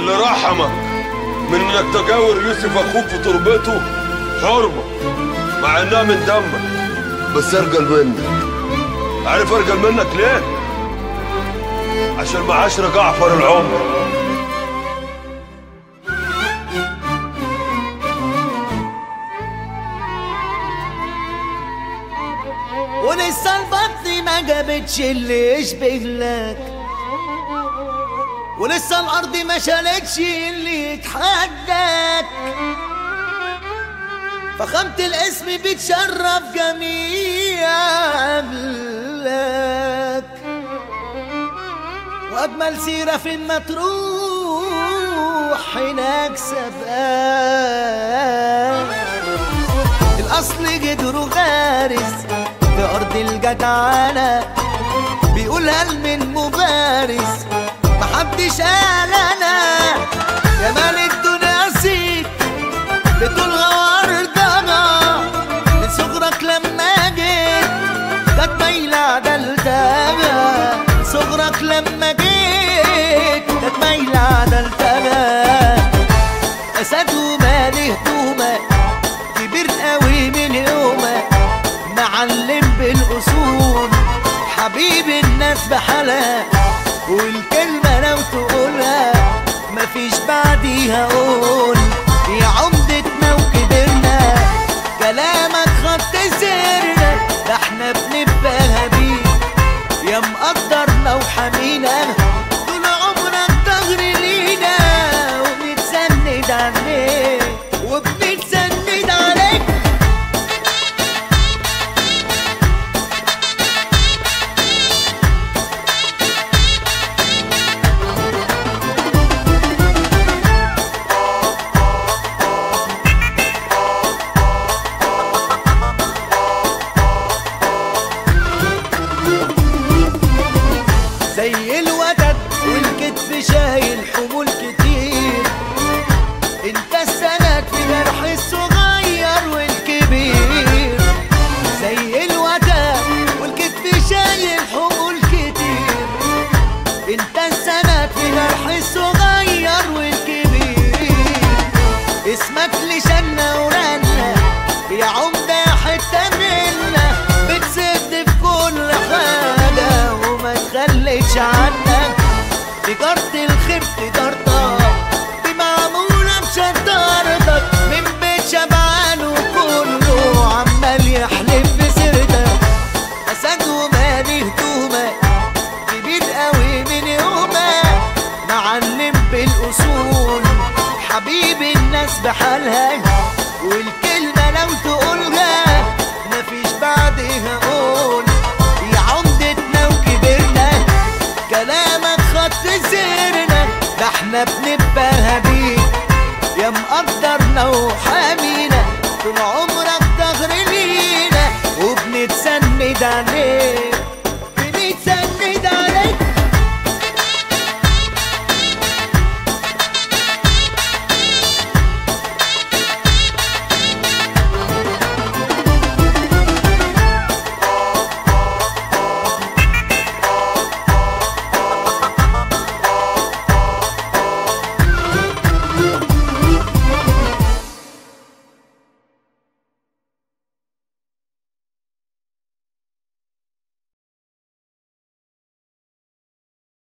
اللي رحمك من انك تجاور يوسف اخوك في تربته حرمه مع انها من دمك بس ارجل منك عارف ارجل منك ليه؟ عشان معاشر جعفر العمر ولسه البطن ما جابتش اللي يشبه لك ولسه الارض ما شالتش اللي يتحداك فخامة الاسم بتشرف جميع قبلك واجمل سيرة في المطروح هناك سبقاك الاصل جدره غارس في ارض الجدعانه بيقولها من مبارز محدش قال انا جمال الدنيا سيك بتلغى وردنا من صغرك لما جيت كانت مايله عدلتها من صغرك لما جيت كانت مايله عدلتها اسد ومالي هدومك كبير قوي من يومك معلم بالاصول حبيب الناس بحالها والكلمه لو تقولها مفيش بعديها قول يا عمدتنا وكبرنا كلامك خط سرنا ده احنا بنبقى بيه يا مقدرنا وحمينا طول عمرك ظهر لينا وبنتسند عليك وبنتسند عليك زي الودد والكتف شايل حمول كتير انت السند في جرح الصغير والكبير زي الودد والكتف شايل حمول كتير انت السند في جرح الصغير والكبير اسمك لشنا ورنا يا عمدة يا حتة منا بتسد في كل حاجة وما تخليش عنك تجارة الخير تجارتك دي معمولة بشطارتك من بيت شبعان وكله عمال يحلف بسيرتك أسد ومالي هدومك كبير قوي من يومك معلم بالاصول حبيب الناس بحالها والكلمه لو تقولها مفيش بعدها قول يا عمدتنا وكبرنا كلامك خط سيرنا ده احنا بنبقى بيه يا مقدرنا وحامينا طول عمرك ظهر لينا وبنتسند عليك